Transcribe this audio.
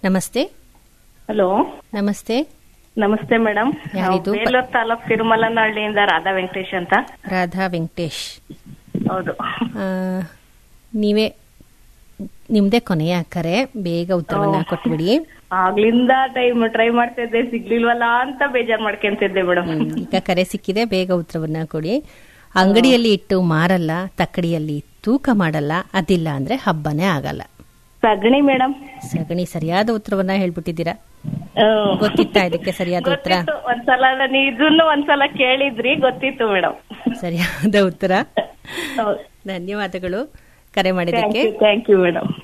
ನಮಸ್ತೆ ಹಲೋ ನಮಸ್ತೆ ನಮಸ್ತೆ ಮೇಡಮ್ ಯಾರಿದು? ಬೇಲೂರು ತಾಲೂಕ್ ತಿರುಮಲನಹಳ್ಳಿಯಿಂದ ರಾಧಾ ವೆಂಕಟೇಶ್ ಅಂತ ರಾಧಾ ವೆಂಕಟೇಶ್ ಹೌದು ಆ, ನೀವೇ ನಿಮ್ದೇ ಕೊನೆಯ ಕರೆ ಬೇಗ ಉತ್ತರವನ್ನ ಕೊಟ್ಬಿಡಿ ಆಗ್ಲಿಂದ ಟೈಮ್ ಟ್ರೈ ಮಾಡ್ತಿದ್ದೆ ಸಿಗ್ಲಿಲ್ವಲ್ಲ ಅಂತ ಬೇಜಾರ್ ಮಾಡ್ಕೊಂತಿದ್ದೆ ಮೇಡಮ್ ಹ್ಮ್, ಈಗ ಕರೆ ಸಿಕ್ಕಿದೆ ಬೇಗ ಉತ್ತರವನ್ನ ಕೊಡಿ ಅಂಗಡಿಯಲ್ಲಿ ಇಟ್ಟು ಮಾರಲ್ಲ ತಕ್ಕಡಿಯಲ್ಲಿ ತೂಕ ಮಾಡಲ್ಲ ಅದಿಲ್ಲ ಅಂದ್ರೆ ಹಬ್ಬನೇ ಆಗಲ್ಲ ಸಗಣಿ ಮೇಡಮ್ ಸಗಣಿ ಸರಿಯಾದ ಉತ್ತರವನ್ನ ಹೇಳ್ಬಿಟ್ಟಿದ್ದೀರಾ ಗೊತ್ತಿತ್ತಾ ಇದಕ್ಕೆ ಸರಿಯಾದ ಉತ್ತರ ಗೊತ್ತಿತ್ತು ಒಂದ್ಸಲ ನಾನು ಇದನ್ನು ಒಂದ್ಸಲ ಕೇಳಿದ್ರಿ ಗೊತ್ತಿತ್ತು ಮೇಡಮ್ ಸರಿಯಾದ ಉತ್ತರ ಧನ್ಯವಾದಗಳು ಕರೆ ಥ್ಯಾಂಕ್ ಮಾಡಿದ್ದಕ್ಕೆ ಯು ಥ್ಯಾಂಕ್ ಯು ಮೇಡಮ್